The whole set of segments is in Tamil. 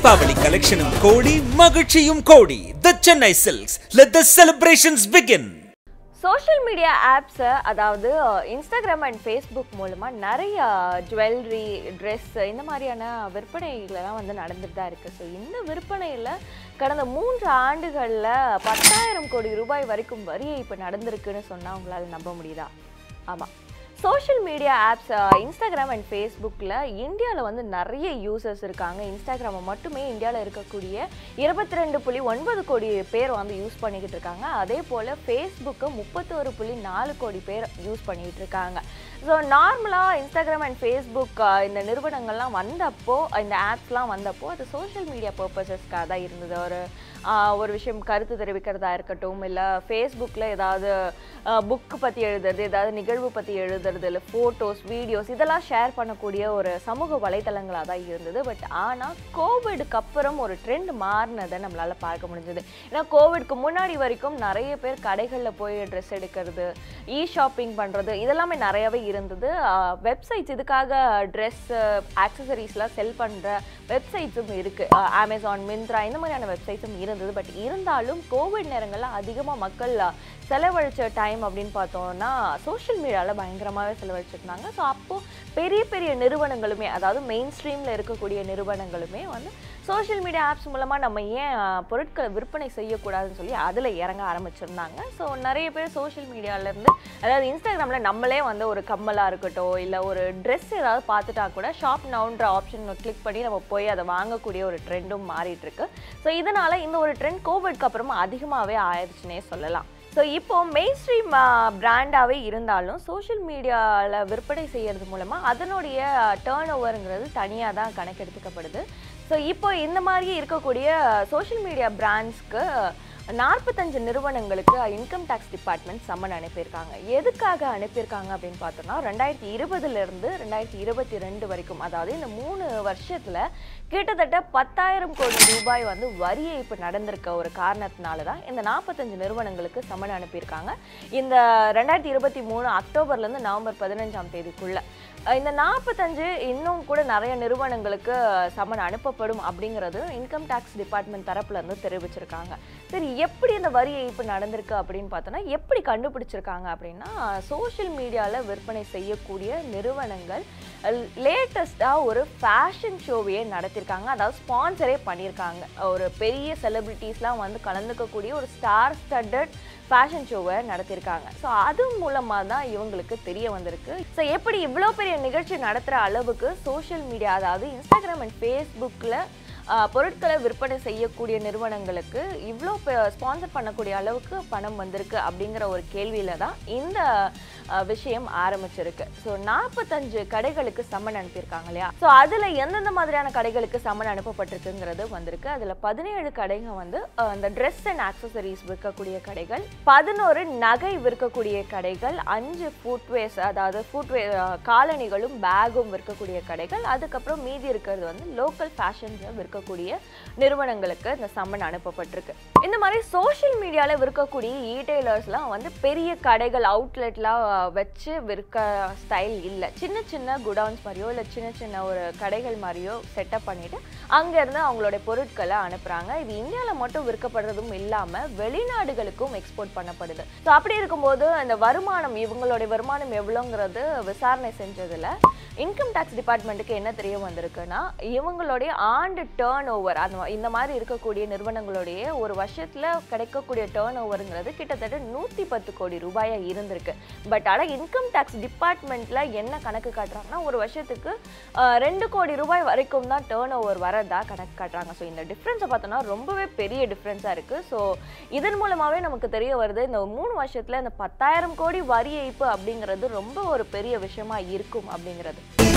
தீபாவளி கலெக்ஷனும் கோடி மகிழ்ச்சியும் கோடி the Chennai silks let the celebrations begin social media ஆப்ஸை அதாவது இன்ஸ்டாகிராம் அண்ட் ஃபேஸ்புக் மூலமாக நிறைய ஜுவல்லரி ட்ரெஸ் இந்த மாதிரியான விற்பனைகளெல்லாம் வந்து நடந்துட்டு தான் இருக்குது ஸோ இந்த விற்பனையில் கடந்த மூன்று ஆண்டுகளில் பத்தாயிரம் கோடி ரூபாய் வரைக்கும் வரி இப்போ நடந்திருக்குன்னு சொன்னால் உங்களால் நம்ப முடியுதா ஆமாம் social media apps Instagram and ஃபேஸ்புக்கில் இந்தியாவில் வந்து நிறைய யூசர்ஸ் இருக்காங்க இன்ஸ்டாகிராமை மட்டுமே இந்தியாவில் இருக்கக்கூடிய இருபத்தி ரெண்டு புள்ளி ஒன்பது கோடி பேர் வந்து யூஸ் பண்ணிக்கிட்டு இருக்காங்க அதே போல் ஃபேஸ்புக்கு முப்பத்தோரு புள்ளி நாலு கோடி பேர் யூஸ் பண்ணிக்கிட்டு இருக்காங்க ஸோ நார்மலாக இன்ஸ்டாகிராம் அண்ட் ஃபேஸ்புக் இந்த நிறுவனங்கள்லாம் வந்தப்போ இந்த ஆப்ஸ்லாம் வந்தப்போ அது சோஷியல் மீடியா பர்பஸஸ்க்காக தான் இருந்தது ஒரு ஆஹ், ஒரு விஷயம் கருத்து தெரிவிக்கிறதா இருக்கட்டும் இல்லை ஃபேஸ்புக்கில் ஏதாவது புக்கு பற்றி எழுதுறது ஏதாவது நிகழ்வு பற்றி எழுதுறது இல்லை ஃபோட்டோஸ் வீடியோஸ் இதெல்லாம் ஷேர் பண்ணக்கூடிய ஒரு சமூக வலைத்தளங்களாக தான் இருந்தது பட் ஆனால் கோவிடுக்கு அப்புறம் ஒரு ட்ரெண்ட் மாறினதை நம்மளால் பார்க்க முடிஞ்சது ஏன்னா கோவிட்க்கு முன்னாடி வரைக்கும் நிறைய பேர் கடைகளில் போய் ட்ரெஸ் எடுக்கிறது இ ஷாப்பிங் பண்ணுறது இதெல்லாமே நிறையவே இருந்தது வெப்சைட்ஸ் இதுக்காக ட்ரெஸ் ஆக்சசரிஸ்லாம் செல் பண்ணுற வெப்சைட்ஸும் இருக்குது அமேசான் மிந்த்ரா இந்த மாதிரியான வெப்சைட்ஸும் இருந்தது பட் இருந்தாலும் கோவிட் நேரங்களில் அதிகமாக மக்கள் அஹ், செலவழிச்ச டைம் அப்படின்னு பார்த்தோம்னா சோஷியல் மீடியாவில் பயங்கரமாகவே செலவழிச்சிருந்தாங்க ஸோ அப்போது பெரிய பெரிய நிறுவனங்களுமே அதாவது மெயின் ஸ்ட்ரீமில் இருக்கக்கூடிய நிறுவனங்களுமே வந்து சோஷியல் மீடியா ஆப்ஸ் மூலமாக நம்ம ஏன் அஹ், பொருட்களை விற்பனை செய்யக்கூடாதுன்னு சொல்லி அதில் இறங்க ஆரம்பிச்சிருந்தாங்க ஸோ நிறைய பேர் சோஷியல் மீடியாவிலேருந்து அதாவது இன்ஸ்டாகிராமில் நம்மளே வந்து ஒரு கம்மலாக இருக்கட்டும் இல்லை ஒரு ட்ரெஸ் ஏதாவது பார்த்துட்டா கூட ஷாப் நவுன்ற ஆப்ஷன் கிளிக் பண்ணி நம்ம போய் அதை வாங்கக்கூடிய ஒரு ட்ரெண்டும் மாறிட்டு இருக்கு ஸோ இதனால் இந்த ஒரு ட்ரெண்ட் கோவிட்க்கு அப்புறமா அதிகமாகவே ஆயிடுச்சுன்னே சொல்லலாம் ஸோ இப்போ மெயின் ஸ்ட்ரீம் பிராண்டாகவே இருந்தாலும் சோஷியல் மீடியாவில் விற்பனை செய்யறது மூலமாக அதனுடைய டேர்ன் ஓவருங்கிறது தனியாக தான் கணக்கெடுத்துக்கப்படுது ஸோ இப்போ இந்த மாதிரி இருக்கக்கூடிய சோஷியல் மீடியா பிராண்ட்ஸ்க்கு நாற்பத்தஞ்சு நிறுவனங்களுக்கு இன்கம் டேக்ஸ் டிபார்ட்மெண்ட் சம்மன் அனுப்பியிருக்காங்க எதுக்காக அனுப்பியிருக்காங்க அப்படின்னு பார்த்தோம்னா ரெண்டாயிரத்தி இருபதுலேருந்து ரெண்டாயிரத்தி இருபத்தி ரெண்டு வரைக்கும் அதாவது இந்த மூணு வருஷத்தில் கிட்டத்தட்ட பத்தாயிரம் கோடி ரூபாய் வந்து வரி ஏய்ப்பு நடந்திருக்க ஒரு காரணத்தினால தான் இந்த நாற்பத்தஞ்சு நிறுவனங்களுக்கு சம்மன் அனுப்பியிருக்காங்க இந்த ரெண்டாயிரத்தி இருபத்தி மூணு அக்டோபர்லேருந்து நவம்பர் பதினஞ்சாம் தேதிக்குள்ள அஹ் இந்த நாற்பத்தஞ்சு இன்னும் கூட நிறைய நிறுவனங்களுக்கு சம்மன் அனுப்பப்படும் அப்படிங்கிறது இன்கம் டேக்ஸ் டிபார்ட்மெண்ட் தரப்புல இருந்து தெரிவிச்சிருக்காங்க சரி எப்படி இந்த வரி ஏய்ப்பு நடந்திருக்கு அப்படின்னு பார்த்தோன்னா எப்படி கண்டுபிடிச்சிருக்காங்க அப்படின்னா சோஷியல் மீடியாவில் விற்பனை செய்யக்கூடிய நிறுவனங்கள் லேட்டஸ்ட்டாக ஒரு ஃபேஷன் ஷோவையே நடத்தியிருக்காங்க அதாவது ஸ்பான்சரே பண்ணியிருக்காங்க ஒரு பெரிய செலிபிரிட்டிஸ்லாம் வந்து கலந்துக்கக்கூடிய ஒரு ஸ்டார் ஸ்டட்டட் ஃபேஷன் ஷோவை நடத்தியிருக்காங்க ஸோ அது மூலமாக தான் இவங்களுக்கு தெரிய வந்திருக்கு ஸோ எப்படி இவ்வளோ பெரிய நிகழ்ச்சி நடத்துகிற அளவுக்கு சோஷியல் மீடியா அதாவது இன்ஸ்டாகிராம் அண்ட் ஃபேஸ்புக்கில் பொருட்களை விற்பனை செய்யக்கூடிய நிறுவனங்களுக்கு இவ்வளோ ஸ்பான்சர் பண்ணக்கூடிய அளவுக்கு பணம் வந்திருக்கு அப்படிங்கிற ஒரு கேள்வியில தான் இந்த அஹ், விஷயம் ஆரம்பிச்சிருக்கு ஸோ நாற்பத்தஞ்சு கடைகளுக்கு சம்மன் அனுப்பியிருக்காங்க இல்லையா ஸோ அதில் எந்தெந்த மாதிரியான கடைகளுக்கு சம்மன் அனுப்பப்பட்டிருக்குங்கிறது வந்திருக்கு அதில் பதினேழு கடைங்க வந்து அஹ், அந்த ட்ரெஸ் அண்ட் ஆக்சசரிஸ் விற்கக்கூடிய கடைகள் பதினோரு நகை விற்கக்கூடிய கடைகள் அஞ்சு ஃபுட்வேர்ஸ் அதாவது ஃபுட்வே காலணிகளும் பேகும் விற்கக்கூடிய கடைகள் அதுக்கப்புறம் மீதி இருக்கிறது வந்து லோக்கல் ஃபேஷன்ஸ் விற்கக்கூடிய நிறுவனங்களுக்கு இந்த சம்மன் அனுப்பப்பட்டிருக்கு இந்த மாதிரி சோஷியல் மீடியாவில் விற்கக்கூடிய ஈடெய்லர்ஸ்லாம் வந்து பெரிய கடைகள் அவுட்லெட்லாம் வச்சு விற்க ஸ்டைல் இல்லை சின்ன சின்ன குடவுன்ஸ் மாதிரியோ இல்லை சின்ன சின்ன ஒரு கடைகள் மாதிரியோ செட்டப் பண்ணிட்டு அங்கேருந்து அவங்களுடைய பொருட்களை அனுப்புகிறாங்க இது இந்தியாவில் மட்டும் விற்கப்படுறதும் இல்லாமல் வெளிநாடுகளுக்கும் எக்ஸ்போர்ட் பண்ணப்படுது ஸோ அப்படி இருக்கும்போது அந்த வருமானம் இவங்களுடைய வருமானம் எவ்வளோங்கிறது விசாரணை செஞ்சதில் இன்கம் டேக்ஸ் டிபார்ட்மெண்ட்டுக்கு என்ன தெரிய வந்திருக்குன்னா இவங்களுடைய ஆண்டு டேர்ன் ஓவர் அந்த இந்த மாதிரி இருக்கக்கூடிய நிறுவனங்களுடைய ஒரு வருஷத்தில் கிடைக்கக்கூடிய டேர்ன் ஓவருங்கிறது கிட்டத்தட்ட நூற்றி பத்து கோடி ரூபாயாக இருந்திருக்கு பட் ஆனால் இன்கம் டேக்ஸ் டிபார்ட்மெண்ட்டில் என்ன கணக்கு காட்டுறாங்கன்னா ஒரு வருஷத்துக்கு ஆஹ், ரெண்டு கோடி ரூபாய் வரைக்கும் தான் டேர்ன் ஓவர் வரதா கணக்கு காட்டுறாங்க ஸோ இந்த டிஃப்ரென்ஸை பார்த்தோன்னா ரொம்பவே பெரிய டிஃப்ரென்ஸாக இருக்குது ஸோ இதன் மூலமாகவே நமக்கு தெரிய வருது இந்த மூணு வருஷத்தில் இந்த பத்தாயிரம் கோடி வரி ஏய்ப்பு அப்படிங்கிறது ரொம்ப ஒரு பெரிய விஷயமா இருக்கும் அப்படிங்கிறது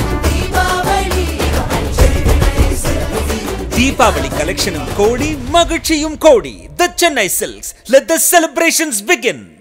தீபாவளி கலெக்ஷனும் கோடி மகிழ்ச்சியும் கோடி the Chennai silks let the celebrations begin